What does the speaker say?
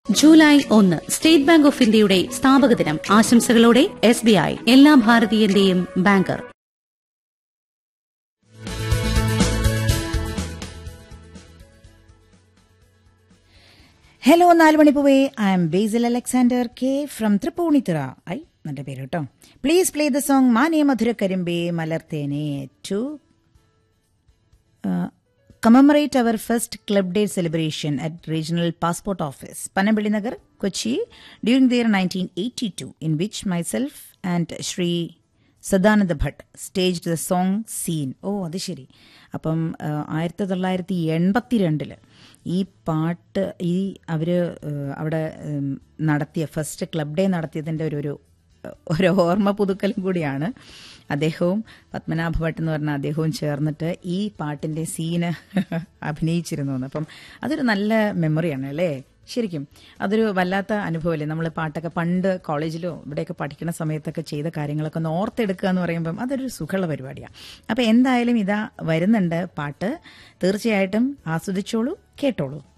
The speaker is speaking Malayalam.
ജൂലൈ ഒന്ന് സ്റ്റേറ്റ് ബാങ്ക് ഓഫ് ഇന്ത്യയുടെ സ്ഥാപക ദിനം ആശംസകളോടെ എസ് ബി ഐ എല്ലാ ഭാരതീയന്റെയും ബാങ്കർ ഹലോ നാല് മണിപ്പുവേ I am Basil Alexander K from Tripunithura I നല്ല പേര് കേട്ടോ പ്ലീസ് പ്ലേ ദ സോങ് മാനേ മധുര കരിമ്പേ മലർത്തേനെ to commemorate our first club day celebration at regional passport office Panampilly Nagar Kochi during the year nineteen eighty two in which myself and Shri Sadananda Bhatt stage the song scene ഓ അത് ശരി അപ്പം ആയിരത്തി തൊള്ളായിരത്തി എൺപത്തിരണ്ടില് ഈ പാട്ട് ഈ അവര് ഏഹ്, അവിടെ ഉം, നടത്തിയ ഫസ്റ്റ് ക്ലബ് ഡേ നടത്തിയതിൻ്റെ ഒരു ഒരു ഒരു ഓർമ്മ പുതുക്കലും കൂടിയാണ് അദ്ദേഹവും പത്മനാഭ ഭട്ട് എന്ന് പറഞ്ഞ അദ്ദേഹവും ചേർന്നിട്ട് ഈ പാട്ടിന്റെ സീന് അഭിനയിച്ചിരുന്നു എന്ന്. അപ്പം അതൊരു നല്ല മെമ്മറിയാണ് അല്ലേ ശരിക്കും അതൊരു വല്ലാത്ത അനുഭവമല്ലേ നമ്മൾ പാട്ടൊക്കെ പണ്ട് കോളേജിലോ ഇവിടെയൊക്കെ പഠിക്കുന്ന സമയത്തൊക്കെ ചെയ്ത കാര്യങ്ങളൊക്കെ ഒന്ന് ഓർത്തെടുക്കുക എന്ന് പറയുമ്പം അതൊരു സുഖമുള്ള പരിപാടിയാണ് അപ്പം എന്തായാലും ഇതാ വരുന്നുണ്ട് പാട്ട് തീർച്ചയായിട്ടും ആസ്വദിച്ചോളൂ കേട്ടോളൂ